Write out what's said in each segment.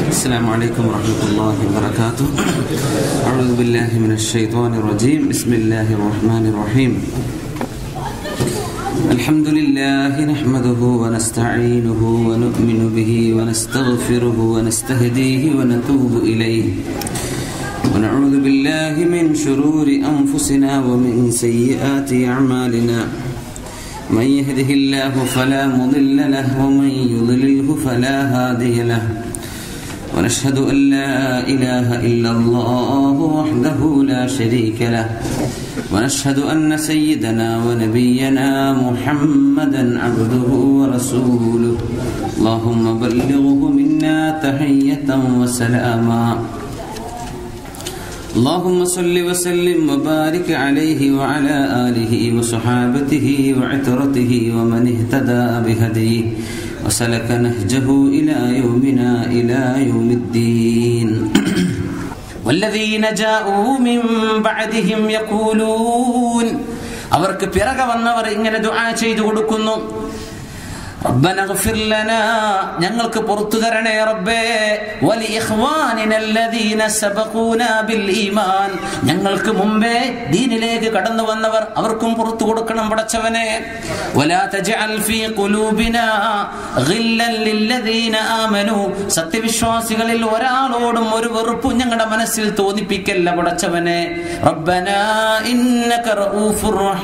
السلام عليكم ورحمة الله وبركاته أعوذ بالله من الشيطان الرجيم بسم الله الرحمن الرحيم الحمد لله نحمده ونستعينه ونؤمن به ونستغفره ونستهديه ونتوب إليه ونعوذ بالله من شرور أنفسنا ومن سيئات أعمالنا من يهده الله فلا مضل له ومن يضلله فلا هادي له ونشهد أن لا إله إلا الله وحده لا شريك له ونشهد أن سيدنا ونبينا محمدا عبده ورسوله اللهم بلغه منا تحية وسلاما اللهم صل وسلم وبارك عليه وعلى آله وصحابته وعترته ومن اهتدى بهديه وسلك نهجه إلى يومنا إلى يوم الدين والذين جاءوا من بعدهم يقولون അവർക്ക് പിറകെ വന്നവർ ഇങ്ങനെ ദുആ ചെയ്തു കൊടുക്കുന്നു ربنا اغفر لنا ഞങ്ങൾക്ക് പുറത്തു തരണേ റബ്ബേ ولإخواننا الذين سبقونا بالإيمان ഞങ്ങൾക്ക് മുമ്പേ ദീനിലേക്ക് കടന്നു വന്നവർ അവർക്കും പുറത്തു കൊടുക്കണം പടച്ചവനെ ولا تجعل في قلوبنا غلا للذين آمنوا സത്യവിശ്വാസികളിൽ ഒരാളോടും ഒരു വെറുപ്പും ഞങ്ങളുടെ മനസ്സിൽ തോന്നിപ്പിക്കല്ല പടച്ചവനെ ربنا إنك رؤوف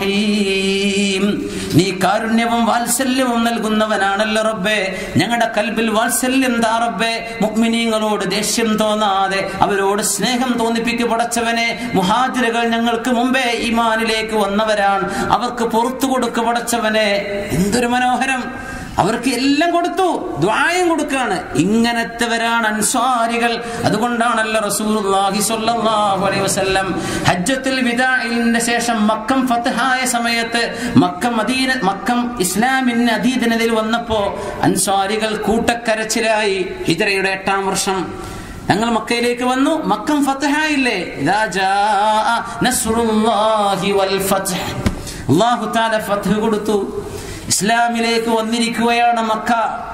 رحيم നീ കാരുണ്യവും വാത്സല്യവും നൽകുന്നവനാണല്ലോ റബ്ബേ ഞങ്ങളുടെ കൽബിൽ വാത്സല്യം താ റബ്ബേ മുഗ്മിനീങ്ങളോട് ദേഷ്യം തോന്നാതെ അവരോട് സ്നേഹം തോന്നിപ്പിക്കു പടച്ചവനെ മുഹാജിറുകൾ ഞങ്ങൾക്ക് മുമ്പേ ഈമാനിലേക്ക് വന്നവരാണ് അവർക്ക് പുറത്തു കൊടുക്കു പടച്ചവനെ എന്തൊരു മനോഹരം അവർക്ക് എല്ലാം കൊടുത്തു ദ്വായം കൊടുക്കാണ് ഇങ്ങനത്തെവരാണ് അൻസ്വാരികൾ അതുകൊണ്ടാണല്ലോ റസൂലുള്ളാഹി സ്വല്ലല്ലാഹു അലൈഹി വസല്ലം ഹജ്ജത്തുൽ വിദാഇന്റെ ശേഷം മക്കം ഫത്ഹായ സമയത്ത് മക്കം മദീന മക്കം ഇസ്ലാമിന് അധീതനതയിൽ വന്നപ്പോ അൻസ്വാരികൾ കൂട്ടക്കരച്ചിലായി ഹിജറയുടെ എട്ടാം വർഷം ഞങ്ങൾ മക്കയിലേക്ക് വന്നു മക്കം ഫത്ഹായില്ലേ ഇദാ ജാഅ നസ്റുല്ലാഹി വൽ ഫത്ഹ് അല്ലാഹു തആല ഫത്ഹ് കൊടുത്തു ഇസ്ലാമിലേക്ക് വന്നിരിക്കുകയാണ് മക്ക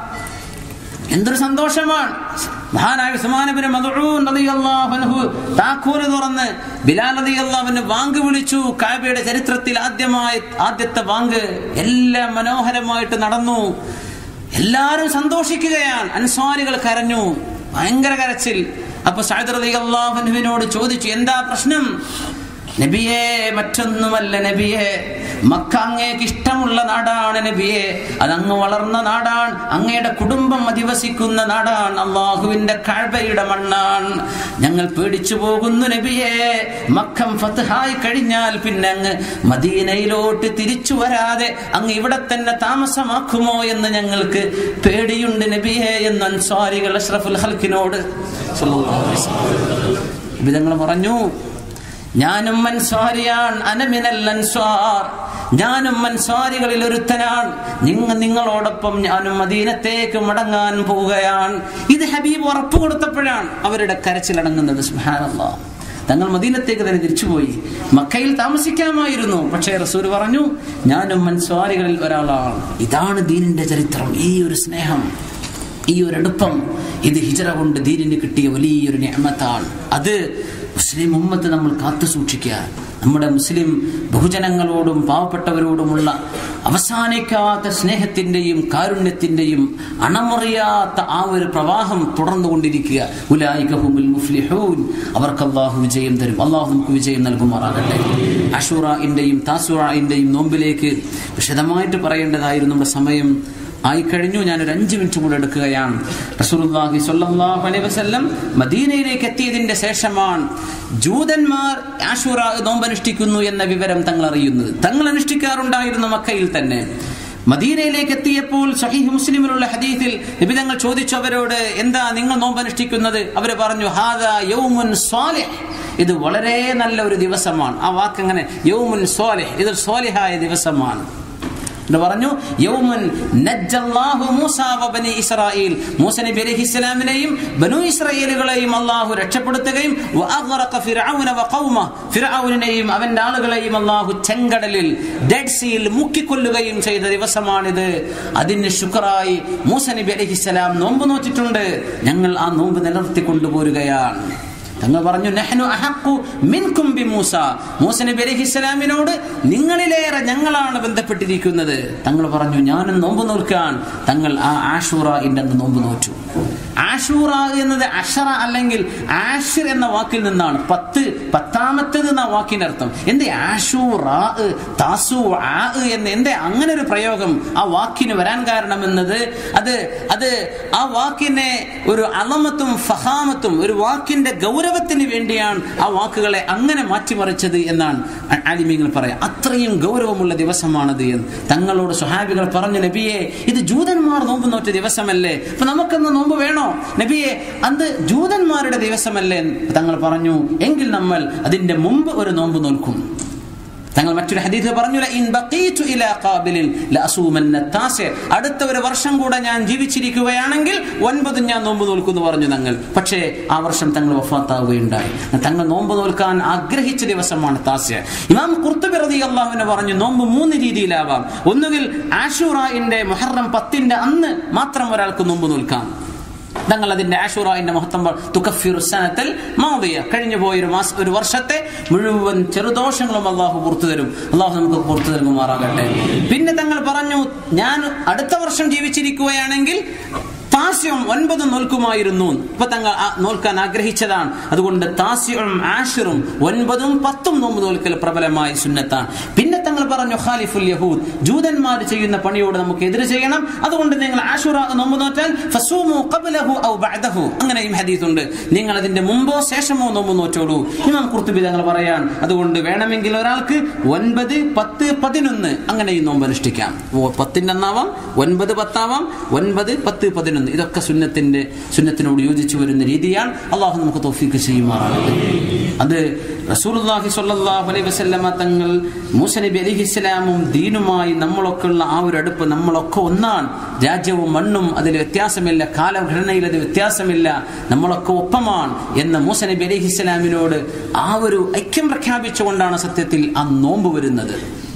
എന്തൊരു സന്തോഷമാണ് മഹാനായ ഉസ്മാനബിന് മദഊൻ റളിയല്ലാഹു അൻഹു താക്കോല് തുറന്ന് ബിലാൽ റളിയല്ലാഹുവിന് വാങ്ക് വിളിച്ചു കാബയുടെ ചരിത്രത്തിൽ ആദ്യമായി ആദ്യത്തെ വാങ്ക് എല്ലാം മനോഹരമായിട്ട് നടന്നു എല്ലാരും സന്തോഷിക്കുകയാണ് അൻസ്വാരികൾ കരഞ്ഞു ഭയങ്കര കരച്ചിൽ അപ്പൊ സഅദ് റളിയല്ലാഹു അൻഹുവിനോട് ചോദിച്ചു എന്താ പ്രശ്നം നബിയെ മറ്റൊന്നുമല്ല നബിയെ മക്ക അങ്ങേക്ക് ഇഷ്ടമുള്ള നാടാണ് നബിയെ അതങ്ങ് വളർന്ന നാടാണ് അങ്ങയുടെ കുടുംബം അധിവസിക്കുന്ന നാടാണ് അള്ളാഹുവിന്റെ കഴബയുടെ മണ്ണാണ് ഞങ്ങൾ പേടിച്ചു പോകുന്നു നബിയെ മക്കം ഫത്ഹായി കഴിഞ്ഞാൽ പിന്നെ അങ്ങ് മദീനയിലോട്ട് തിരിച്ചു വരാതെ അങ്ങ് ഇവിടെ തന്നെ താമസമാക്കുമോ എന്ന് ഞങ്ങൾക്ക് പേടിയുണ്ട് നബിയെ എന്ന് അൻസ്വാരികൾ അഷ്റഫുൽ ഹൽക്കിനോട് വിധങ്ങൾ പറഞ്ഞു ഞാനും അൻസ്വാരിയാൻ അനമിനൽ അൻസ്വാർ ഞാനും അൻസ്വാരികളിൽ ഒരുത്തനാണ് നിങ്ങൾ നിങ്ങളോടൊപ്പം ഞാനും മദീനത്തേക്ക് മടങ്ങാൻ പോവുകയാണ് ഇത് ഹബീബ് ഉറപ്പ് കൊടുത്തപ്പോഴാണ് അവരുടെ കരച്ചിലടങ്ങുന്നത് സുഹാനല്ലാ തങ്ങൾ മദീനത്തേക്ക് തന്നെ തിരിച്ചുപോയി മക്കയിൽ താമസിക്കാമായിരുന്നു പക്ഷേ റസൂൽ പറഞ്ഞു ഞാനും മൻസ്വാരികളിൽ ഒരാളാണ് ഇതാണ് ദീനിന്റെ ചരിത്രം ഈ ഒരു സ്നേഹം ഈ ഒരു അടുപ്പം ഇത് ഹിജറ കൊണ്ട് ദീനിന് കിട്ടിയ വലിയൊരു നിയമത്താണ് അത് മുസ്ലിം ഉമ്മത്ത് നമ്മൾ കാത്തു സൂക്ഷിക്കുക നമ്മുടെ മുസ്ലിം ബഹുജനങ്ങളോടും പാവപ്പെട്ടവരോടുമുള്ള അവസാനിക്കാത്ത സ്നേഹത്തിന്റെയും കാരുണ്യത്തിന്റെയും അണമുറിയാത്ത ആ ഒരു പ്രവാഹം തുടർന്നുകൊണ്ടിരിക്കുക ഉലായികഹുമുൽ മുഫ്ലിഹൂൻ അവർക്ക് അള്ളാഹു വിജയം തരും അള്ളാഹു നമുക്ക് വിജയം നൽകുമാറാകട്ടെ അഷൂറയിന്റെയും താസുറയിന്റെയും നോമ്പിലേക്ക് വിശദമായിട്ട് പറയേണ്ടതായിരുന്നു നമ്മുടെ സമയം ആയിക്കഴിഞ്ഞു ഞാൻ ഒരു അഞ്ച് മിനിറ്റ് കൂടെ എടുക്കുകയാണ് റസൂലുള്ളാഹി സ്വല്ലല്ലാഹു അലൈഹി വസല്ലം മദീനയിലേക്ക് എത്തിയതിന്റെ ശേഷമാണ് ജൂതന്മാർ ആഷൂറ നോമ്പനുഷ്ഠിക്കുന്നു എന്ന വിവരം തങ്ങൾ അറിയുന്നത് തങ്ങൾ അനുഷ്ഠിക്കാറുണ്ടായിരുന്നു മക്കയിൽ തന്നെ മദീനയിലേക്ക് എത്തിയപ്പോൾ സഹീഹ് മുസ്ലിമിലുള്ള ഹദീസിൽ നബി തങ്ങൾ ചോദിച്ചു അവരോട് എന്താ നിങ്ങൾ നോമ്പനുഷ്ഠിക്കുന്നത് അവർ പറഞ്ഞു ഹാദാ യൗമുൻ സ്വാലിഹ് ഇത് വളരെ നല്ല ഒരു ദിവസമാണ് ആ വാക്ക് അങ്ങനെ യൗമുൻ സ്വാലിഹ് ഇത് സ്വാലിഹായ ദിവസമാണ് എന്ന് പറഞ്ഞു യൗമൻ നജ്ജല്ലാഹു മൂസ വബനി ഇസ്രായേൽ മൂസ നബി അലൈഹി ഇസ്ലാമിനെയും ബനു ഇസ്രായേലുകളെയും അള്ളാഹു രക്ഷപ്പെടുത്തുകയും വഅഗ്റഖ ഫിർഔന വഖൗമ ഫിർഔനെയും അവന്റെ ആളുകളെയും അള്ളാഹു ചെങ്കടലിൽ ഡെഡ് സീൽ മുക്കിക്കൊല്ലുകയും ചെയ്ത ദിവസമാണിത് അതിന് ശുക്രായി മൂസ നബി അലൈഹി ഇസ്ലാം നോമ്പ് നോറ്റിട്ടുണ്ട് ഞങ്ങൾ ആ നോമ്പ് നിലനിർത്തി കൊണ്ടുപോരുകയാണ് തങ്ങൾ പറഞ്ഞു നെഹ്നു അഹഖു മിൻകും ബി മൂസ മൂസ നബി അലൈഹി ഇസ്ലാമിനോട് നിങ്ങളിലേറെ ഞങ്ങളാണ് ബന്ധപ്പെട്ടിരിക്കുന്നത് തങ്ങൾ പറഞ്ഞു ഞാനും നോമ്പ് നോൽക്കാൻ തങ്ങൾ ആ ആഷൂറ ഇണ്ടെന്ന് നോമ്പ് നോറ്റു ആഷൂറ എന്നത് അഷറ അല്ലെങ്കിൽ ആഷിർ എന്ന വാക്കിൽ നിന്നാണ് പത്ത് പത്താമത്തേത് എന്ന വാക്കിന്റെ അർത്ഥം എന്ത് ആഷൂറ താസു ആ എന്ന് എന്തേ അങ്ങനെ ഒരു പ്രയോഗം ആ വാക്കിന് വരാൻ കാരണം എന്നത് അത് അത് ആ വാക്കിനെ ഒരു അളമത്തും ഫഹാമത്തും ഒരു വാക്കിന്റെ ഗൗരവത്തിന് വേണ്ടിയാണ് ആ വാക്കുകളെ അങ്ങനെ മാറ്റിമറിച്ചത് എന്നാണ് ആലിമ്യങ്ങൾ പറയാം അത്രയും ഗൗരവമുള്ള ദിവസമാണത് എന്ന് തങ്ങളോട് സുഹാബികൾ പറഞ്ഞു നബിയെ ഇത് ജൂതന്മാർ നോമ്പ് നോറ്റ ദിവസമല്ലേ അപ്പൊ നമുക്കെന്ന് നോമ്പ് വേണോ നബിയെ അന്ന് ജൂതന്മാരുടെ ദിവസമല്ലേ തങ്ങൾ പറഞ്ഞു എങ്കിൽ നമ്മൾ അതിന്റെ മുമ്പ് ഒരു നോമ്പ് നോൽക്കും തങ്ങൾ മറ്റൊരു ഹദീസ് പറഞ്ഞു "ലഇൻ ബഖീതു ഇലാ ഖാബിലിൻ ലഅസൂമന്ന താസി അടുത്ത ഒരു വർഷം കൂടെ ഞാൻ ജീവിച്ചിരിക്കുകയാണെങ്കിൽ ഒൻപത് ഞാൻ നോമ്പ് നോൽക്കുന്നു പറഞ്ഞു തങ്ങൾ പക്ഷേ ആ വർഷം തങ്ങൾ വഫാത്താവുകയുണ്ടായി തങ്ങൾ നോമ്പ് നോൽക്കാൻ ആഗ്രഹിച്ച ദിവസമാണ് താസ്യ ഇമാം ഖുർത്തുബി റളിയല്ലാഹു അൻഹു പറഞ്ഞു നോമ്പ് മൂന്ന് രീതിയിലാവാം ഒന്നുകിൽ ആഷൂറായിന്റെ മുഹറം പത്തിന്റെ അന്ന് മാത്രം ഒരാൾക്ക് നോമ്പ് നോൽക്കാം തങ്ങൾ അതിന്റെ ആഷുറായിന്റെ മഹത്വം പറ- തുകഫിറു സനത്തൽ മാദിയ കഴിഞ്ഞു പോയ ഒരു മാസം ഒരു വർഷത്തെ മുഴുവൻ ചെറുദോഷങ്ങളും അള്ളാഹു പുറത്തു തരും അള്ളാഹു നമുക്ക് പുറത്തു നൽകുമാറാകട്ടെ പിന്നെ തങ്ങൾ പറഞ്ഞു ഞാൻ അടുത്ത വർഷം ജീവിച്ചിരിക്കുകയാണെങ്കിൽ താസ്യവും ഒൻപതും നോൽക്കുമായിരുന്നു ഇപ്പൊ തങ്ങൾ ആ- നോൽക്കാൻ ആഗ്രഹിച്ചതാണ് അതുകൊണ്ട് താസ്യവും ആഷിറും ഒൻപതും പത്തും നോമ്പ് നോൽക്കൽ പ്രബലമായ സുന്നത്താണ് പിന്നെ തങ്ങൾ പറഞ്ഞു ഖാലിഫുൽ യഹൂദ് ജൂതന്മാർ ചെയ്യുന്ന പണിയോട് നമുക്ക് എതിര് ചെയ്യണം അതുകൊണ്ട് നിങ്ങൾ ആഷുറ നോമ്പ് നോറ്റാൽ ഫസൂമു ഖബ്ലഹു ഔ ബഅദഹു അങ്ങനെയും ഹദീസ് ഉണ്ട് നിങ്ങൾ അതിന്റെ മുമ്പോ ശേഷമോ നോമ്പ് നോറ്റോളൂ ഇമാം കുർത്തുബി തങ്ങൾ പറയാൻ അതുകൊണ്ട് വേണമെങ്കിൽ ഒരാൾക്ക് ഒൻപത് പത്ത് പതിനൊന്ന് അങ്ങനെയും നോമ്പ് അനുഷ്ഠിക്കാം ഓ പത്തിന്റെ അന്നാവാം ഒൻപത് പത്താവാം ഒൻപത് പത്ത് പതിനൊന്ന് ഇതൊക്കെ സുന്നത്തിന്റെ സുന്നത്തിനോട് യോജിച്ചു വരുന്ന രീതിയാണ് അള്ളാഹു നമുക്ക് തോഫീക്ക് ചെയ്യുമാറാകട്ടെ അത് റസൂലുള്ളാഹി സ്വല്ലല്ലാഹു അലൈഹി വസല്ലമ തങ്ങൾ മൂസ നബി അലൈഹി ഇസ്ലാമും ദീനുമായി നമ്മളൊക്കെ ഉള്ള ആ ഒരു അടുപ്പ് നമ്മളൊക്കെ ഒന്നാണ് രാജ്യവും മണ്ണും അതിൽ വ്യത്യാസമില്ല കാലഘടനയിൽ അത് വ്യത്യാസമില്ല നമ്മളൊക്കെ ഒപ്പമാണ് എന്ന മൂസ നബി അലൈഹി ഇസ്ലാമിനോട് ആ ഒരു ഐക്യം പ്രഖ്യാപിച്ചുകൊണ്ടാണ് സത്യത്തിൽ ആ നോമ്പ് വരുന്നത്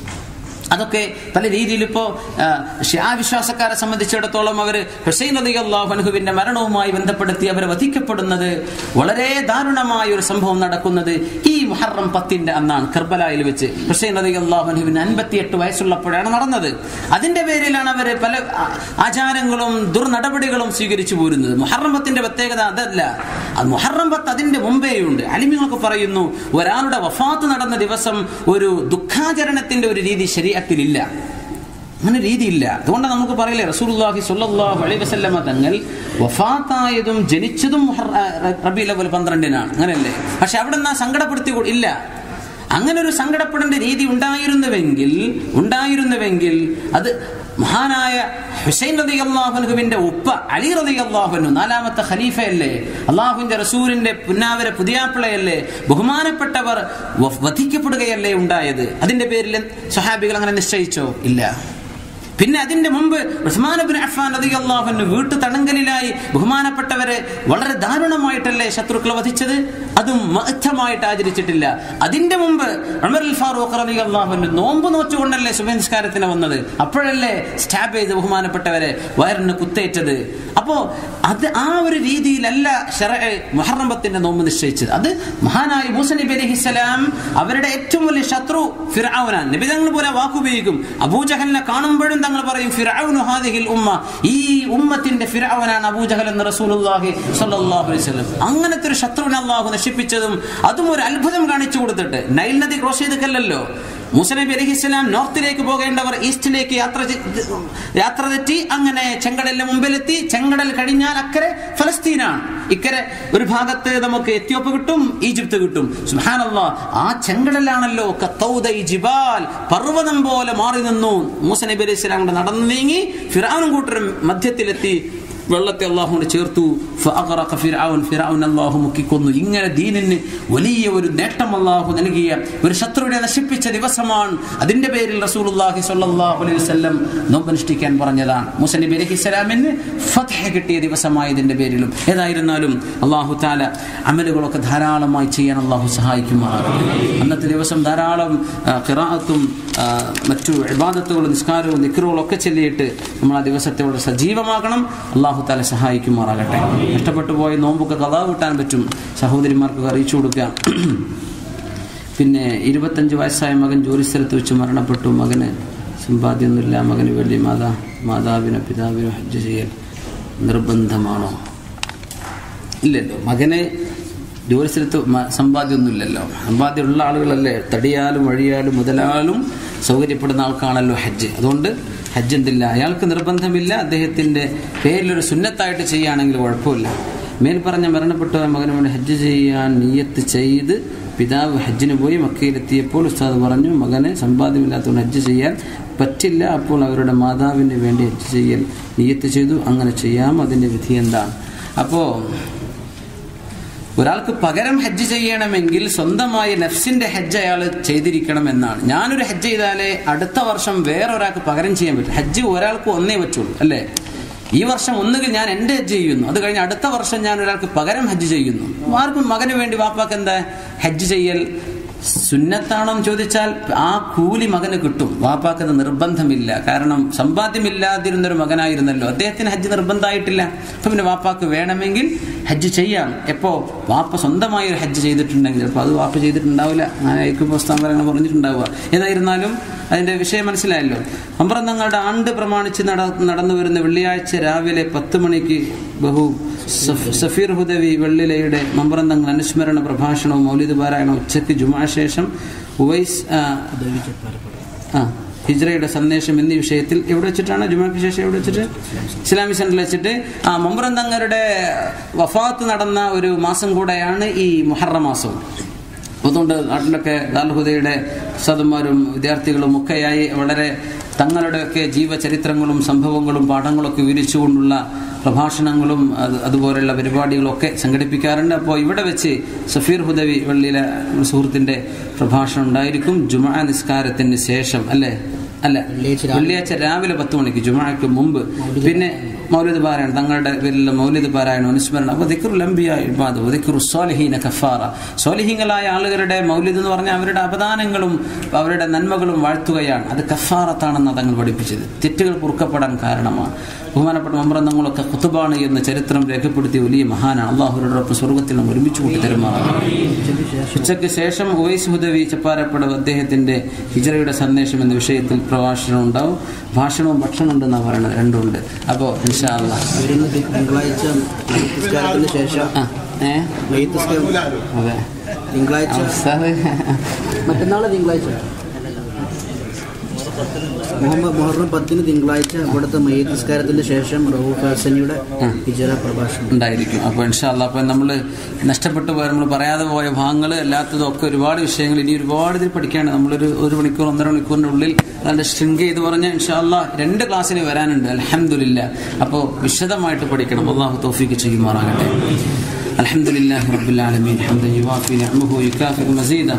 അതൊക്കെ പല രീതിയിൽ ഇപ്പോ ഷിയാ വിശ്വാസക്കാരെ സംബന്ധിച്ചിടത്തോളം അവർ ഹുസൈൻ അലി അള്ളാഹുനുഹുവിന്റെ മരണവുമായി ബന്ധപ്പെടുത്തി അവർ വധിക്കപ്പെടുന്നത് വളരെ ദാരുണമായ ഒരു സംഭവം നടക്കുന്നത് ഈ മുഹറം പത്തിന്റെ അന്നാണ് കർബലായിൽ വെച്ച് ഹുസൈൻ അലി അള്ളാഹുനുഹുവിന് അൻപത്തിയെട്ട് വയസ്സുള്ളപ്പോഴാണ് നടന്നത് അതിന്റെ പേരിലാണ് അവർ പല ആ- ആചാരങ്ങളും ദുർനടപടികളും സ്വീകരിച്ചു പോരുന്നത് മുഹറം പത്തിന്റെ പ്രത്യേകത അതല്ല അത് മുഹറം പത്ത് അതിന്റെ മുമ്പേയുണ്ട് അലിമികളൊക്കെ പറയുന്നു ഒരാളുടെ വഫാത്ത് നടന്ന ദിവസം ഒരു ദുഃഖാചരണത്തിന്റെ ഒരു രീതി ശരീരത്തിലില്ല അങ്ങനെ രീതിയില്ല അതുകൊണ്ട് നമുക്ക് പറയില്ലേ റസൂലുള്ളാഹി സ്വല്ലല്ലാഹു അലൈഹി വസല്ലമ തങ്ങൾ വഫാത്തായതും ജനിച്ചതും മുഹറ- ആ, റബീഉൽ അവൽ പന്ത്രണ്ടിനാണ് അങ്ങനെയല്ലേ പക്ഷെ അവിടെ നിന്ന് സങ്കടപ്പെടുത്തി കൊ- ഇല്ല അങ്ങനെ ഒരു സങ്കടപ്പെടേണ്ട രീതി ഉണ്ടായിരുന്നുവെങ്കിൽ ഉണ്ടായിരുന്നുവെങ്കിൽ അത് മഹാനായ ഹുസൈൻ റതി അള്ളാഹുനുവിന്റെ ഉപ്പ അലി റതി അള്ളാഹുനു നാലാമത്തെ ഖലീഫയല്ലേ അള്ളാഹുവിന്റെ റസൂലിന്റെ പുന്നാവര പുതിയാപ്പിളയല്ലേ ബഹുമാനപ്പെട്ടവർ വ- വധിക്കപ്പെടുകയല്ലേ ഉണ്ടായത് അതിന്റെ പേരിൽ സഹാബികൾ അങ്ങനെ നിശ്ചയിച്ചോ ഇല്ല പിന്നെ അതിന്റെ മുമ്പ് ഉസ്മാനബിൻ അഫ്ഫാൻ റളിയല്ലാഹു അൻഹു വീട്ടു തടങ്കലിലായി ബഹുമാനപ്പെട്ടവരെ വളരെ ദാരുണമായിട്ടല്ലേ ശത്രുക്കളെ വധിച്ചത് അതും മഹത്തമായിട്ട് ആചരിച്ചിട്ടില്ല അതിന്റെ മുമ്പ് ഉമർ അൽ ഫാറൂഖ് റളിയല്ലാഹു അൻഹു നോമ്പ് നോച്ചുകൊണ്ടല്ലേ സുബഹിസ്കാരത്തിന് വന്നത് അപ്പോഴല്ലേ സ്റ്റാബ് ചെയ്ത് ബഹുമാനപ്പെട്ടവരെ വയറിന് കുത്തേറ്റത് അപ്പോ അത് ആ ഒരു രീതിയിലല്ല ഷറഅ മുഹറം പത്തിന്റെ നോമ്പ് നിശ്ചയിച്ചത് അത് മഹാനായ മൂസ നബി അലൈഹിസ്സലാം അവരുടെ ഏറ്റവും വലിയ ശത്രു ഫിർഔനാൻ നബി തങ്ങൾ പോലെ വാക്കുപയോഗിക്കും അബൂജഹലിനെ കാണുമ്പോഴും തങ്ങൾ പറയും ഫിർഔനു ഹാദിഹിൽ ഉമ്മ ഈ ഉമ്മത്തിന്റെ ഫിർഔനാണ് അബൂജഹൽ എന്ന് റസൂലുള്ളാഹി സ്വല്ലല്ലാഹു അലൈഹി വസല്ലം അങ്ങനത്തെ ഒരു ശത്രുവിനെ അള്ളാഹു നശിപ്പിച്ചതും അതും ഒരു അത്ഭുതം കാണിച്ചു കൊടുത്തിട്ട് നൈൽ നദി ക്രോസ് ചെയ്തിട്ടല്ലോ മൂസ നബി അലൈഹി ഇസ്ലാം നോർത്തിലേക്ക് പോകേണ്ടവർ ഈസ്റ്റിലേക്ക് യാത്ര ചെ- യാത്ര തെറ്റി അങ്ങനെ ചെങ്കടലിന് മുമ്പിലെത്തി ചെങ്കടൽ കഴിഞ്ഞാൽ അക്കരെ ഫലസ്തീനാണ് ഇക്കരെ ഒരു ഭാഗത്ത് നമുക്ക് എത്യോപ്പ് കിട്ടും ഈജിപ്ത് കിട്ടും സുബ്ഹാനല്ലാ ആ ചെങ്കടലാണല്ലോ കത്തൗദൈ ജിബാൽ പർവ്വതം പോലെ മാറി നിന്നു മൂസ നബി അലൈഹി ഇസ്ലാം കൊണ്ട് നടന്നു നീങ്ങി ഫിറാനും കൂട്ടരും മധ്യത്തിലെത്തി വെള്ളത്തെ അള്ളാഹുവിനെ ചേർത്തു ഫഅഖറഖ ഫിർഔൻ ഫിർഔൻ അള്ളാഹു മുക്കിക്കൊന്നു ഇങ്ങനെ ദീനിന് വലിയ ഒരു നേട്ടം അള്ളാഹു നൽകിയ ഒരു ശത്രുവിനെ നശിപ്പിച്ച ദിവസമാണ് അതിന്റെ പേരിൽ റസൂലുള്ളാഹി സ്വല്ലല്ലാഹു അലൈഹി വസല്ലം നോമ്പനുഷ്ഠിക്കാൻ പറഞ്ഞതാണ് മൂസ നബി അലൈഹി സ്വലാമിന് ഫത്ഹ കിട്ടിയ ദിവസമായതിന്റെ പേരിലും ഏതായിരുന്നാലും അള്ളാഹു താല അമലുകളൊക്കെ ധാരാളമായി ചെയ്യാൻ അള്ളാഹു സഹായിക്കുമാറാകട്ടെ അന്നത്തെ ദിവസം ധാരാളം ആ, ഖിറാഅത്തും ആ, മറ്റു ഇബാദത്തുകളും നിസ്കാരവും നിക്കറുകളും ഒക്കെ ചൊല്ലിയിട്ട് നമ്മൾ ആ ദിവസത്തെ വളരെ സജീവമാക്കണം അള്ളാഹു താല സഹായിക്കുമാറാകട്ടെ നഷ്ടപ്പെട്ടു പോയ നോമ്പൊക്കെ കഥാ കിട്ടാൻ പറ്റും സഹോദരിമാർക്ക് അറിയിച്ചു കൊടുക്കുക പിന്നെ ഇരുപത്തഞ്ച് വയസ്സായ മകൻ ജോലി സ്ഥലത്ത് വെച്ച് മരണപ്പെട്ടു മകന് സമ്പാദ്യമൊന്നുമില്ല മകന് വേണ്ടി മാതാ മാതാവിനോ പിതാവിനോ ഹജ്ജ് ചെയ്യൽ നിർബന്ധമാണോ ഇല്ലല്ലോ മകന് ജോലി സ്ഥലത്ത് മ- സമ്പാദ്യമൊന്നുമില്ലല്ലോ സമ്പാദ്യമുള്ള ആളുകളല്ലേ തടിയാലും വഴിയാലും മുതലാലും സൗകര്യപ്പെടുന്ന ആൾക്കാണല്ലോ ഹജ്ജ് അതുകൊണ്ട് ഹജ്ജ് എന്തില്ല അയാൾക്ക് നിർബന്ധമില്ല അദ്ദേഹത്തിന്റെ പേരിലൊരു സുന്നത്തായിട്ട് ചെയ്യുകയാണെങ്കിൽ കുഴപ്പമില്ല മേൽ പറഞ്ഞ മരണപ്പെട്ട മകന് വേണ്ടി ഹജ്ജ് ചെയ്യാൻ നിയ്യത്ത് ചെയ്ത് പിതാവ് ഹജ്ജിന് പോയി മക്കയിലെത്തിയപ്പോൾ ഉസ്താദ് പറഞ്ഞു മകന് സമ്പാദ്യമില്ലാത്തതുകൊണ്ട് ഹജ്ജ് ചെയ്യാൻ പറ്റില്ല അപ്പോൾ അവരുടെ മാതാവിന് വേണ്ടി ഹജ്ജ് ചെയ്യൽ നിയ്യത്ത് ചെയ്തു അങ്ങനെ ചെയ്യാം അതിന്റെ വിധി എന്താണ് അപ്പോൾ ഒരാൾക്ക് പകരം ഹജ്ജ് ചെയ്യണമെങ്കിൽ സ്വന്തമായി നഫ്സിന്റെ ഹജ്ജ് അയാൾ ചെയ്തിരിക്കണം എന്നാണ് ഞാനൊരു ഹജ്ജ് ചെയ്താലേ അടുത്ത വർഷം വേറൊരാൾക്ക് പകരം ചെയ്യാൻ പറ്റും ഹജ്ജ് ഒരാൾക്ക് ഒന്നേ പറ്റുള്ളൂ അല്ലേ ഈ വർഷം ഒന്നുകിൽ ഞാൻ എന്റെ ഹജ്ജ് ചെയ്യുന്നു അത് കഴിഞ്ഞ് അടുത്ത വർഷം ഞാൻ ഒരാൾക്ക് പകരം ഹജ്ജ് ചെയ്യുന്നു ആർക്കും മകന് വേണ്ടി വാപ്പാക്ക് എന്താ ഹജ്ജ് ചെയ്യൽ സുന്നത്താണോ എന്ന് ചോദിച്ചാൽ ആ കൂലി മകന് കിട്ടും വാപ്പാക്കത് നിർബന്ധമില്ല കാരണം സമ്പാദ്യമില്ലാതിരുന്നൊരു മകനായിരുന്നല്ലോ അദ്ദേഹത്തിന് ഹജ്ജ് നിർബന്ധമായിട്ടില്ല അപ്പൊ പിന്നെ വാപ്പാക്ക് വേണമെങ്കിൽ ഹജ്ജ് ചെയ്യാം എപ്പോ വാപ്പ സ്വന്തമായി ഒരു ഹജ്ജ് ചെയ്തിട്ടുണ്ടെങ്കിൽ ചിലപ്പോൾ അത് വാപ്പ ചെയ്തിട്ടുണ്ടാവില്ല അങ്ങനെ പുസ്തകം പറഞ്ഞിട്ടുണ്ടാവുക ഏതായിരുന്നാലും അതിന്റെ വിഷയം മനസ്സിലായല്ലോ അമ്പ്രന്തങ്ങളുടെ ആണ്ട് പ്രമാണിച്ച് നട നടന്നു വരുന്ന വെള്ളിയാഴ്ച രാവിലെ പത്ത് മണിക്ക് ബഹു സഫ്- സഫീർ ഹുദവി വെള്ളിലയുടെ മമ്പ്രന്തങ്ങൾ അനുസ്മരണ പ്രഭാഷണവും മൗലിദ് പാരായണം ഉച്ചയ്ക്ക് ജുമാ ശേഷം ഉവൈസ് ആ, ആ ഹിജ്റയുടെ സന്ദേശം എന്നീ വിഷയത്തിൽ എവിടെ വെച്ചിട്ടാണ് ജുമാക്ക് ശേഷം എവിടെ വെച്ചിട്ട് ഇസ്ലാമിക് സെന്ററിൽ വെച്ചിട്ട് ആ മമ്പ്രന്തങ്ങളുടെ വഫാത്ത് നടന്ന ഒരു മാസം കൂടെയാണ് ഈ മുഹറം മാസം അതുകൊണ്ട് നാട്ടിലൊക്കെ ദാൽഹുദയുടെ സദന്മാരും വിദ്യാർത്ഥികളും ഒക്കെയായി വളരെ തങ്ങളുടെയൊക്കെ ജീവചരിത്രങ്ങളും സംഭവങ്ങളും പാഠങ്ങളൊക്കെ വിവരിച്ചുകൊണ്ടുള്ള പ്രഭാഷണങ്ങളും അത് അതുപോലെയുള്ള പരിപാടികളൊക്കെ സംഘടിപ്പിക്കാറുണ്ട് അപ്പോൾ ഇവിടെ വെച്ച് സഫീർ ഹുദവി വെള്ളിയിലെ നമ്മുടെ സുഹൃത്തിന്റെ പ്രഭാഷണം ഉണ്ടായിരിക്കും ജുമാ നിസ്കാരത്തിന് ശേഷം അല്ലേ അല്ല വെള്ളിയാഴ്ച രാവിലെ പത്ത് മണിക്ക് ജുമാക്ക് മുമ്പ് പിന്നെ മൗലിദ് പാരായണം തങ്ങളുടെ പേരിലുള്ള മൗലിദ് പാരായണം അനുസ്മരണം അപ്പൊ ദിക്റുൽ അംബിയ ഇബാദ് ദിക്റു സ്വാലിഹീന കഫാറ സ്വാലിഹീങ്ങളായ ആളുകളുടെ മൗലിദ് എന്ന് പറഞ്ഞാൽ അവരുടെ അപദാനങ്ങളും അവരുടെ നന്മകളും വാഴ്ത്തുകയാണ് അത് കഫാറത്താണെന്ന് തങ്ങൾ പഠിപ്പിച്ചത് തെറ്റുകൾ പൊറുക്കപ്പെടാൻ കാരണമാണ് ബഹുമാനപ്പെട്ട മമ്പ്രന്തങ്ങളൊക്കെ കുത്തുബാണ് എന്ന് ചരിത്രം രേഖപ്പെടുത്തിയ വലിയ മഹാനാണ് അള്ളാഹുരോടൊപ്പം സ്വർഗത്തിൽ നാം ഒരുമിച്ച് കൂട്ടി തരുമാറാണ് ഉച്ചയ്ക്ക് ശേഷം ഉവൈസ് ഹുദവി ചപ്പാരപ്പടവ് അദ്ദേഹത്തിന്റെ ഹിജറയുടെ സന്ദേശം എന്ന വിഷയത്തിൽ പ്രഭാഷണം ഉണ്ടാവും ഭാഷണവും ഭക്ഷണം ഉണ്ടെന്നാണ് പറയുന്നത് രണ്ടുമുണ്ട് അപ്പോൾ ഇൻഷാ അല്ലാ വരുന്ന തി- തിങ്കളാഴ്ച നിസ്കാരത്തിന് ശേഷം ആ ഏ മയ്യത്ത് നിസ്കാരം അതെ തിങ്കളാഴ്ച ഉസ്താദ് മറ്റന്നാളെ തിങ്കളാഴ്ച മുഹമ്മദ് മുഹറം പത്തിന് തിങ്കളാഴ്ച ഇവിടുത്തെ മയ്യത്ത് നിസ്കാരത്തിന് ശേഷം റൌഫ് ഹസനിയുടെ ഹിജറ പ്രഭാഷണം ഉണ്ടായിരിക്കും അപ്പോൾ ഇൻഷാല്ല അപ്പോൾ നമ്മൾ നഷ്ടപ്പെട്ടു പോയ നമ്മൾ പറയാതെ പോയ ഭാഗങ്ങൾ അല്ലാത്തതും ഒക്കെ ഒരുപാട് വിഷയങ്ങൾ ഇനി ഒരുപാട് ഇതിൽ പഠിക്കാണ്ട് നമ്മളൊരു ഒരു മണിക്കൂർ ഒന്നര മണിക്കൂറിന്റെ ഉള്ളിൽ അതിന്റെ ശൃംഖ ചെയ്ത് പറഞ്ഞ ഇൻഷാല്ല രണ്ട് ക്ലാസ്സിന് വരാനുണ്ട് അലഹമില്ല അപ്പോൾ വിശദമായിട്ട് പഠിക്കണം അള്ളാഹു തോഫിക്ക് ചെയ്യുമാറാകട്ടെ الحمد لله رب العالمين حمدا يوافي نعمه ويكافئ مزيدا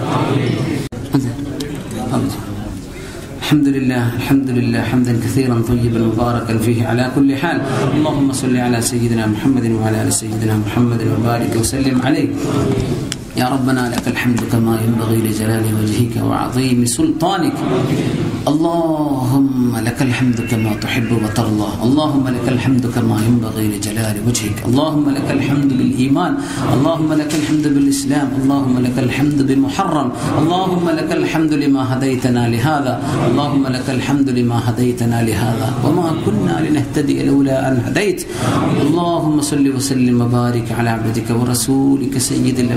الحمد لله الحمد لله حمدا كثيرا طيبا مباركا فيه على كل حال اللهم صل على سيدنا محمد وعلى ال سيدنا محمد وبارك وسلم عليه يا ربنا لك الحمد كما ينبغي لجلال وجهك وعظيم سلطانك اللهم لك الحمد كما تحب وترضى اللهم لك الحمد كما ينبغي لجلال وجهك اللهم لك الحمد بالإيمان اللهم لك الحمد بالإسلام اللهم لك الحمد بمحرم اللهم لك الحمد لما هديتنا لهذا اللهم لك الحمد لما هديتنا لهذا وما كنا لنهتدي لولا أن هديت اللهم صل وسلم وبارك على عبدك ورسولك سيد الأنبياء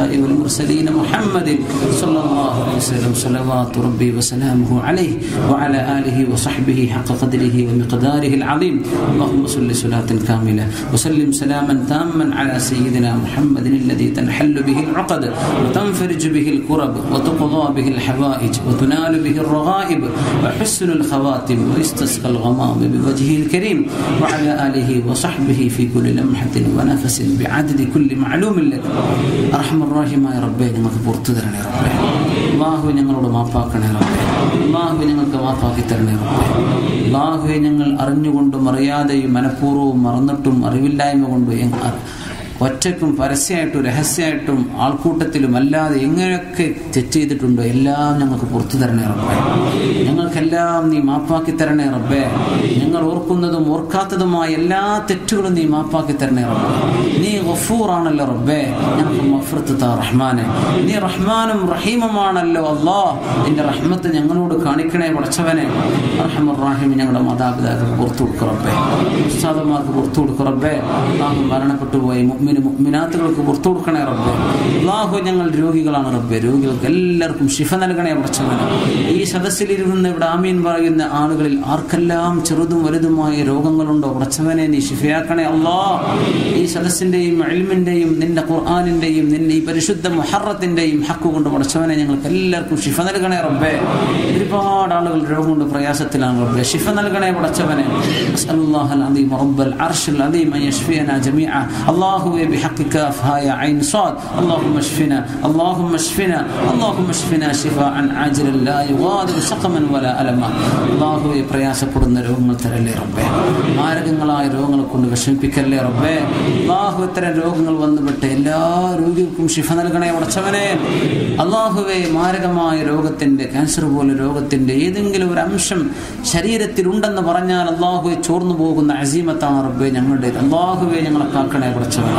الأنبياء والمرسلين محمد صلى الله عليه وسلم صلوات ربي وسلامه عليه وعلى آله وصحبه حق قدره ومقداره العظيم اللهم صل صلاة كاملة وسلم سلاما تاما على سيدنا محمد الذي تنحل به العقد وتنفرج به الكرب وتقضى به الحوائج وتنال به الرغائب وحسن الخواتم ويستسقى الغمام بوجهه الكريم وعلى آله وصحبه في كل لمحة ونفس بعدد كل معلوم لك أرحم الراحمين يا ربي ഞങ്ങൾക്ക് പുറത്തു തരണേ റബ്ബേ അള്ളാഹു ഞങ്ങളോട് മാപ്പാക്കണേ റബ്ബേ അള്ളാഹു ഞങ്ങൾക്ക് മാപ്പാക്കി തരണേ റബ്ബേ അള്ളാഹുവെ ഞങ്ങൾ അറിഞ്ഞുകൊണ്ടും അറിയാതെയും മനഃപൂർവ്വവും മറന്നിട്ടും അറിവില്ലായ്മ കൊണ്ടും എങ്- ഒറ്റയ്ക്കും പരസ്യമായിട്ടും രഹസ്യമായിട്ടും ആൾക്കൂട്ടത്തിലും അല്ലാതെ എങ്ങനെയൊക്കെ തെറ്റ് ചെയ്തിട്ടുണ്ടോ എല്ലാം ഞങ്ങൾക്ക് പുറത്തു തരണേ റബ്ബേ ഞങ്ങൾക്കെല്ലാം നീ മാപ്പാക്കി തരണേ റബ്ബേ ഞങ്ങൾ ഓർക്കുന്നതും ഓർക്കാത്തതുമായ എല്ലാ തെറ്റുകളും നീ മാപ്പാക്കി തരണേ റബ്ബേ നീ ഗഫൂറാണല്ലോ റബ്ബേ ഞങ്ങൾക്ക് മഫ്രത്ത് താ റഹ്മാനെ നീ റഹ്മാനും റഹീമുമാണല്ലോ അല്ലാ നിന്റെ റഹ്മത്ത് ഞങ്ങളോട് കാണിക്കണേ പടച്ചവനെ റഹ്മുറാഹിം ഞങ്ങളുടെ മാതാപിതാക്കൾക്ക് പുറത്തു കൊടുക്കും റബ്ബേ ഉസ്താദന്മാർക്ക് പുറത്തു കൊടുക്കും റബ്ബേ അള്ളാഹു മരണപ്പെട്ടു പോയി മുഅ്മിന് മുഅ്മിനാത്തുകൾക്ക് പുറത്തു കൊടുക്കണേ റബ്ബേ അള്ളാഹു ഞങ്ങൾ രോഗികളാണ് റബ്ബേ രോഗികൾക്ക് എല്ലാവർക്കും ശിഫ നൽകണേ പടച്ചവനെ ഈ സദസ്സിലിരുന്ന് ഇവിടെ ആമീൻ പറയുന്ന ആളുകളിൽ ആർക്കെല്ലാം ചെറുതും വലുതുമായ രോഗങ്ങളുണ്ടോ പടച്ചവനെ നീ ശിഫയാക്കണേ അല്ലാ ഈ സദസ്സിന്റെയും അൽമിന്റെയും നിന്റെ ഖുർആാനിന്റെയും നിന്റെ ഈ പരിശുദ്ധ മുഹറത്തിന്റെയും ഹക്ക് കൊണ്ട് പടച്ചവനെ ഞങ്ങൾക്ക് എല്ലാവർക്കും ശിഫ നൽകണേ റബ്ബേ ഒരുപാട് ആളുകൾ രോഗം കൊണ്ട് പ്രയാസത്തിലാണ് റബ്ബേ ശിഫ നൽകണേ പടച്ചവനെ أسأل الله العظيم رب العرش العظيم أن يشفينا جميعا الله بحقك أفهايا عين صاد اللهم اشفنا اللهم اشفنا اللهم اشفنا شفاء عاجلا لا يغادر سقما ولا ألما الله പ്രയാസപ്പെടുന്ന രോഗങ്ങൾ തരല്ലേ റബ്ബേ മാരകങ്ങളായ രോഗങ്ങളെ കൊണ്ട് വിഷമിപ്പിക്കല്ലേ റബ്ബേ അള്ളാഹു ഇത്തരം രോഗങ്ങൾ വന്നുപെട്ട് എല്ലാ രോഗികൾക്കും ശിഫ നൽകണേ ഉടച്ചവനെ അള്ളാഹുവെ മാരകമായ രോഗത്തിന്റെ ക്യാൻസർ പോലെ രോഗത്തിന്റെ ഏതെങ്കിലും ഒരു അംശം ശരീരത്തിലുണ്ടെന്ന് പറഞ്ഞാൽ അള്ളാഹുവെ ചോർന്നു പോകുന്ന അസീമത്താണ് റബ്ബെ ഞങ്ങളുടെ അള്ളാഹുവെ ഞങ്ങളെ കാക്കണേ ഉടച്ചവനെ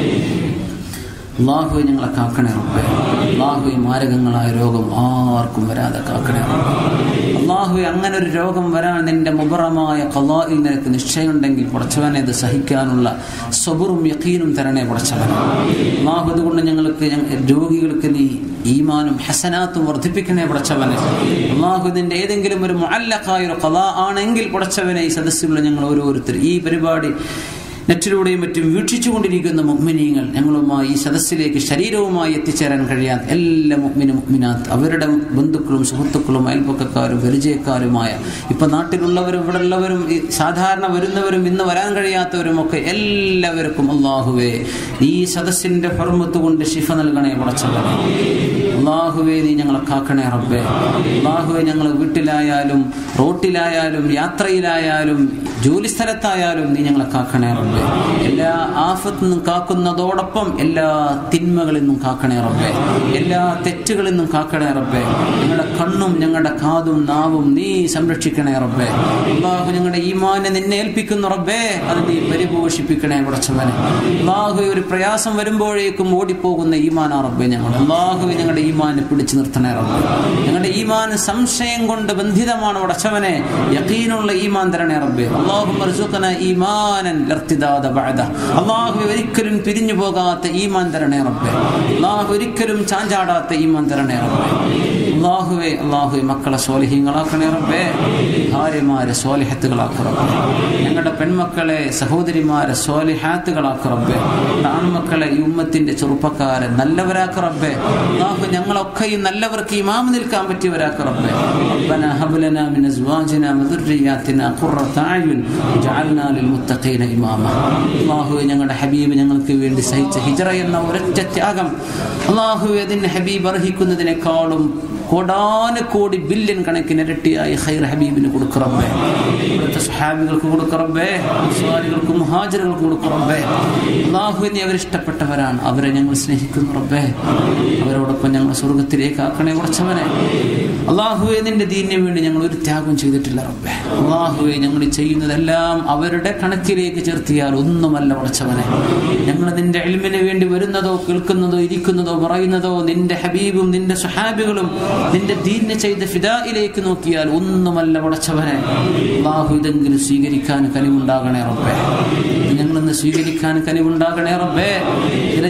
അള്ളാഹുവെ ഞങ്ങളെ കാക്കണേ റബ്ബേ അള്ളാഹുവെ മാരകങ്ങളായ രോഗം ആർക്കും വരാതെ കാക്കണേ റബ്ബേ അള്ളാഹുവെ അങ്ങനെ ഒരു രോഗം വരാൻ നിന്റെ മുബറമായ കലായിൽ നിനക്ക് നിശ്ചയമുണ്ടെങ്കിൽ പടച്ചവനെ അത് സഹിക്കാനുള്ള സ്വബുറും യക്കീനും തരണേ പടച്ചവനെ അള്ളാഹു അതുകൊണ്ട് ഞങ്ങൾക്ക് ഞങ്ങ- രോഗികൾക്ക് നീ ഈമാനും ഹസനാത്തും വർദ്ധിപ്പിക്കണേ പടച്ചവനെ അള്ളാഹു ഇതിന്റെ ഏതെങ്കിലും ഒരു മുഅല്ലഖായ ഒരു കല ആണെങ്കിൽ പടച്ചവനെ ഈ സദസ്സിലുള്ള ഞങ്ങൾ ഓരോരുത്തർ ഈ പരിപാടി നെറ്റിലൂടെയും മറ്റും വീക്ഷിച്ചുകൊണ്ടിരിക്കുന്ന മുഗ്മിനീങ്ങൾ ഞങ്ങളുമായി ഈ സദസ്സിലേക്ക് ശരീരവുമായി എത്തിച്ചേരാൻ കഴിയാത്ത എല്ലാ മുഗ്മിനും മുഗ്മിനാത്ത് അവരുടെ ബന്ധുക്കളും സുഹൃത്തുക്കളും അയൽപ്പക്കക്കാരും പരിചയക്കാരുമായ ഇപ്പൊ നാട്ടിലുള്ളവരും ഇവിടെ ഉള്ളവരും ഈ സാധാരണ വരുന്നവരും ഇന്ന് വരാൻ കഴിയാത്തവരും ഒക്കെ എല്ലാവർക്കും അള്ളാഹുവേ ഈ സദസ്സിന്റെ ഹർമത്ത് കൊണ്ട് ശിഫ നൽകണേ പടച്ചവനെ അള്ളാഹുവേ നീ ഞങ്ങളെ കാക്കണേ റബ്ബേ അള്ളാഹുവെ ഞങ്ങൾ വീട്ടിലായാലും റോട്ടിലായാലും യാത്രയിലായാലും ജോലി സ്ഥലത്തായാലും നീ ഞങ്ങളെ കാക്കണേ റബ്ബേ എല്ലാ ആഫത്തിൽ നിന്നും കാക്കുന്നതോടൊപ്പം എല്ലാ തിന്മകളിൽ നിന്നും കാക്കണേ റബ്ബേ എല്ലാ തെറ്റുകളിൽ നിന്നും കാക്കണേ റബ്ബേ ഞങ്ങളുടെ കണ്ണും ഞങ്ങളുടെ കാതും നാവും നീ സംരക്ഷിക്കണേ റബ്ബേ അള്ളാഹു ഞങ്ങളുടെ ഈമാനെ നിന്നെ ഏൽപ്പിക്കുന്നു റബ്ബേ അത് നീ പരിപോഷിപ്പിക്കണേ പടച്ചവനെ അള്ളാഹു ഒരു പ്രയാസം വരുമ്പോഴേക്കും ഓടിപ്പോകുന്ന ഈമാനാ റബ്ബേ ഞങ്ങൾ അള്ളാഹു ഞങ്ങളുടെ ഈമാനെ പിടിച്ചു നിർത്തണേ റബ്ബേ ഞങ്ങളുടെ ഈമാൻ സംശയം കൊണ്ട് ബന്ധിതമാണ് പടച്ചവനെ യഖീനുള്ള ഈമാൻ തരണേ റബ്ബേ അള്ളാഹു മർസുഖന ഈമാനൻ ലർത്തിദാദ ബഅദ അള്ളാഹു ഒരിക്കലും പിരിഞ്ഞു പോകാത്ത ഈമാൻ തരണേ റബ്ബേ അള്ളാഹു ഒരിക്കലും ചാഞ്ചാടാത്ത ഈമാൻ തരണേ റബ്ബേ അള്ളാഹുവെ അള്ളാഹുവെ മക്കളെ സ്വാലിഹീങ്ങളാക്കണേ റബ്ബേ ഭാര്യമാരെ സ്വാലിഹത്തുകളാക്കുക റബ്ബേ ഞങ്ങളുടെ പെൺമക്കളെ സഹോദരിമാരെ സ്വാലിഹാത്തുകളാക്കുക റബ്ബേ ഞങ്ങളുടെ ആൺമക്കളെ ഈ ഉമ്മത്തിന്റെ ചെറുപ്പക്കാരെ നല്ലവരാക്ക റബ്ബേ അള്ളാഹു ഞങ്ങളൊക്കെയും നല്ലവർക്ക് ഇമാമ് നിൽക്കാൻ പറ്റിയവരാക്ക റബ്ബേ ربنا هب لنا من ازواجنا وذرياتنا قرة اعين واجعلنا للمتقين اماما അള്ളാഹു ഞങ്ങളുടെ ഹബീബ് ഞങ്ങൾക്ക് വേണ്ടി സഹിച്ച ഹിജറ എന്ന ഒരൊറ്റ ത്യാഗം അള്ളാഹു അതിന് ഹബീബ് അർഹിക്കുന്നതിനേക്കാളും കോടാനുകോടി ബില്യൺ കണക്കിന് ഇരട്ടിയായി ഖൈർ ഹബീബിന് കൊടുക്കറബേ ഇവിടുത്തെ സുഹാബികൾക്ക് കൊടുക്കറബേ സ്വാലികൾക്കും മുഹാജറുകൾക്കും കൊടുക്കറബേ അള്ളാഹു നീ അവരിഷ്ടപ്പെട്ടവരാണ് അവരെ ഞങ്ങൾ സ്നേഹിക്കുന്നു റബ്ബേ അവരോടൊപ്പം ഞങ്ങൾ സ്വർഗത്തിലേക്ക് ആക്കണേ കുറച്ചവനെ അള്ളാഹുവെ നിന്റെ ദീനിന് വേണ്ടി ഞങ്ങൾ ഒരു ത്യാഗം ചെയ്തിട്ടില്ല റബ്ബേ അള്ളാഹുവെ ഞങ്ങൾ ഈ ചെയ്യുന്നതെല്ലാം അവരുടെ കണക്കിലേക്ക് ചേർത്തിയാൽ ഒന്നുമല്ല ഉടച്ചവനെ ഞങ്ങൾ നിന്റെ എൽമിന് വേണ്ടി വരുന്നതോ കേൾക്കുന്നതോ ഇരിക്കുന്നതോ പറയുന്നതോ നിന്റെ ഹബീബും നിന്റെ സുഹാബികളും നിന്റെ ദീനിനെ ചെയ്ത ഫിദായിലേക്ക് നോക്കിയാൽ ഒന്നുമല്ല ഉടച്ചവനെ അള്ളാഹു ഇതെങ്കിലും സ്വീകരിക്കാൻ കനിവുണ്ടാകണേ റബ്ബേ ഇത് ഞങ്ങളിന്ന് സ്വീകരിക്കാൻ കനിവുണ്ടാകണേ റബ്ബേ ചില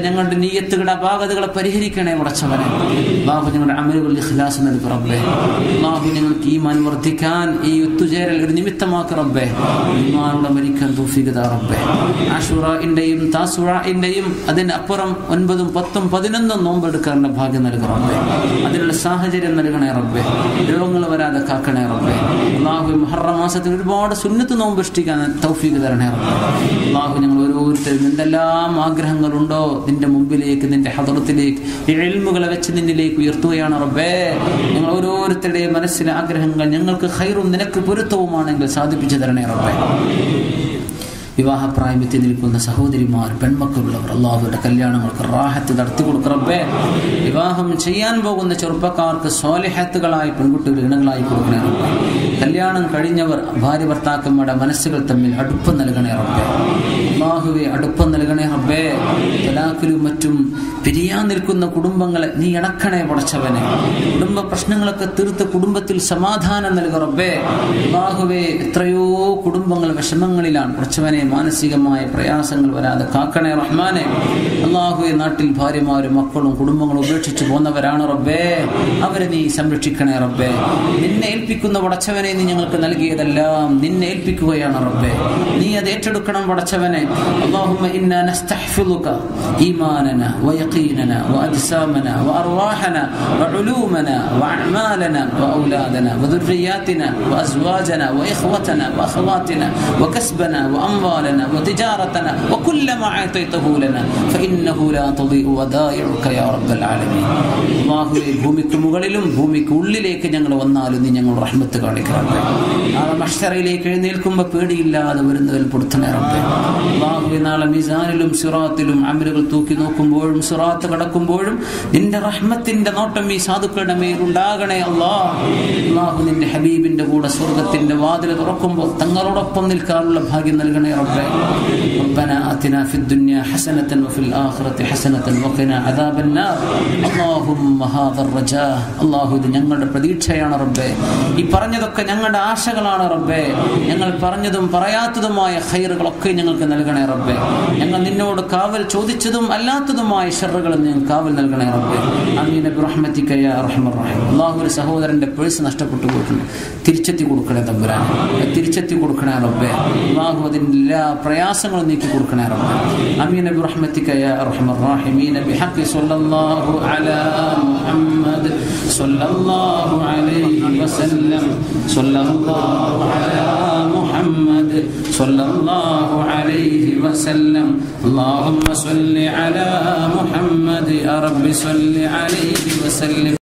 ഞങ്ങളുടെ നീയത്തുകളുടെ അപാകതകളെ പരിഹരിക്കണേ പടച്ചവനെ അള്ളാഹു ഞങ്ങളുടെ അമലുകൾ ഇഖ്ലാസ് നൽകി റബ്ബേ അള്ളാഹു ഞങ്ങൾക്ക് ഈമാൻ വർദ്ധിക്കാൻ ഈ ഒത്തുചേരൽ ഒരു നിമിത്തമാക്കി റബ്ബേ ഈമാനോടെ മരിക്കാൻ തൗഫീഖ് താ റബ്ബേ ആഷുറയിന്റെയും താസുറയിന്റെയും അതിനപ്പുറം ഒൻപതും പത്തും പതിനൊന്നും നോമ്പെടുക്കാനുള്ള ഭാഗ്യം നൽകി റബ്ബേ അതിനുള്ള സാഹചര്യം നൽകണേ റബ്ബേ രോഗങ്ങൾ വരാതെ കാക്കണേ റബ്ബേ അള്ളാഹു മുഹറ മാസത്തിൽ ഒരുപാട് സുന്നത്ത് നോമ്പ് ഇഷ്ടിക്കാൻ തൗഫീഖ് തരണേ റബ്ബേ അള്ളാഹു ഞങ്ങൾ ഓരോരുത്തരും എന്തെല്ലാം ആഗ്രഹങ്ങളുണ്ടോ നിന്റെ മുമ്പിലേക്ക് നിന്റെ ഹദറത്തിലേക്ക് ഈ എൽമുകളെ വെച്ച് നിന്നിലേക്ക് ഉയർത്തുകയാണ് റബ്ബേ ഞങ്ങൾ ഓരോരുത്തരുടെയും മനസ്സിലെ ആഗ്രഹങ്ങൾ ഞങ്ങൾക്ക് ഹൈറും നിനക്ക് പൊരുത്തവുമാണെങ്കിൽ സാധിപ്പിച്ചു തരണേ റബ്ബേ വിവാഹപ്രായമെത്തി നിൽക്കുന്ന സഹോദരിമാർ പെൺമക്കളുള്ളവർ അള്ളാഹുയുടെ കല്യാണങ്ങൾക്ക് റാഹത്ത് നടത്തി കൊടുക്കറബേ വിവാഹം ചെയ്യാൻ പോകുന്ന ചെറുപ്പക്കാർക്ക് സ്വാലിഹത്തുകളായി പെൺകുട്ടികൾ ഇണങ്ങളായി കൊടുക്കണേ റബ്ബേ കല്യാണം കഴിഞ്ഞവർ ഭാര്യ ഭർത്താക്കന്മാരുടെ മനസ്സുകൾ തമ്മിൽ അടുപ്പം നൽകണേ റബ്ബേ അള്ളാഹുവെ അടുപ്പം നൽകണേ റബ്ബേ തലാഖിലും മറ്റും പിരിയാൻ നിൽക്കുന്ന കുടുംബങ്ങളെ നീ ഇണക്കണേ പടച്ചവനെ കുടുംബ പ്രശ്നങ്ങളൊക്കെ തീർത്ത് കുടുംബത്തിൽ സമാധാനം നൽകുക റബ്ബേ അള്ളാഹുവെ എത്രയോ കുടുംബങ്ങൾ വിഷമങ്ങളിലാണ് പടച്ചവനെ മാനസികമായ പ്രയാസങ്ങൾ വരാതെ കാക്കണേ റഹ്മാനെ അള്ളാഹുവെ നാട്ടിൽ ഭാര്യമാരും മക്കളും കുടുംബങ്ങളും ഉപേക്ഷിച്ച് പോന്നവരാണ് റബ്ബേ അവരെ നീ സംരക്ഷിക്കണേ റബ്ബേ നിന്നെ ഏൽപ്പിക്കുന്ന പടച്ചവനെ നീ ഞങ്ങൾക്ക് നൽകിയതെല്ലാം നിന്നെ ഏൽപ്പിക്കുകയാണ് റബ്ബേ നീ അത് ഏറ്റെടുക്കണം പടച്ചവനെ اللهم إنا نستحفظك إيماننا ويقيننا وأجسامنا وأرواحنا وعلومنا وأعمالنا وأولادنا وذرياتنا وأزواجنا وإخوتنا وأخواتنا وكسبنا وأموالنا وتجارتنا وكل ما أعطيته لنا فإنه لا تضيء ودائعك يا رب العالمين അള്ളാഹുവെ ഭൂമിക്ക് മുകളിലും ഭൂമിക്ക് ഉള്ളിലേക്ക് ഞങ്ങൾ വന്നാലും നീ ഞങ്ങൾ റഹ്മത്ത് കാണിക്കറബേ നാളെ മഷറയിലേക്ക് എഴുന്നേൽക്കുമ്പോൾ പേടിയില്ലാതെ വരുന്നവരിൽ പൊടുത്തണേ റബ്ബേ അള്ളാഹുവെ നാളെ മിസാനിലും സിറാത്തിലും അമലുകൾ തൂക്കി നോക്കുമ്പോഴും സിറാത്ത് കടക്കുമ്പോഴും നിന്റെ റഹ്മത്തിന്റെ നോട്ടം ഈ സാധുക്കളുടെ മേൽ ഉണ്ടാകണേ അള്ളാ അള്ളാഹു നിന്റെ ഹബീബിന്റെ കൂടെ സ്വർഗത്തിന്റെ വാതിൽ തുറക്കുമ്പോൾ തങ്ങളോടൊപ്പം നിൽക്കാനുള്ള ഭാഗ്യം നൽകണേ റബ്ബേ ربنا آتنا في الدنيا حسنة وفي الآخرة حسنة وقنا عذاب النار اللهم هذا الرجاء الله ഇത് ഞങ്ങളുടെ പ്രതീക്ഷയാണ് റബ്ബേ ഈ പറഞ്ഞതൊക്കെ ഞങ്ങളുടെ ആശകളാണ് റബ്ബേ ഞങ്ങൾ പറഞ്ഞതും പറയാത്തതുമായ ഖൈറുകളൊക്കെ ഞങ്ങൾക്ക് നൽകണേ റബ്ബേ ഞങ്ങൾ നിന്നോട് കാവൽ ചോദിച്ചതും അല്ലാത്തതുമായ ഷറുകളും ഞങ്ങൾ കാവൽ നൽകണേ റബ്ബേ അമീൻ റഹ്മത്തിക്ക യാ റഹ്മർ റഹീം അള്ളാഹു ഒരു സഹോദരന്റെ പേഴ്സ് നഷ്ടപ്പെട്ടു പോയിട്ടുണ്ട് തിരിച്ചെത്തി കൊടുക്കണേ തമ്പുരാൻ തിരിച്ചെത്തി കൊടുക്കണേ റബ്ബേ അള്ളാഹു അതിൻ്റെ എല്ലാ പ്രയാസങ്ങളും നീക്കി കൊടുക്കണേ റബ്ബേ അമീൻ റഹ്മത്തിക്ക യാ റഹ്മർ റഹീമീൻ ബിഹഖി സ്വല്ലല്ലാഹു അലാ മുഹമ്മദ് സ്വല്ലല്ലാഹു അലൈഹി വസല്ലം സ്വല്ലല്ലാഹു അലാ മുഹമ്മദ് സ്വല്ലല്ലാഹു അലൈഹി വസല്ലം اللهم صل على محمد يا رب صل عليه وسلم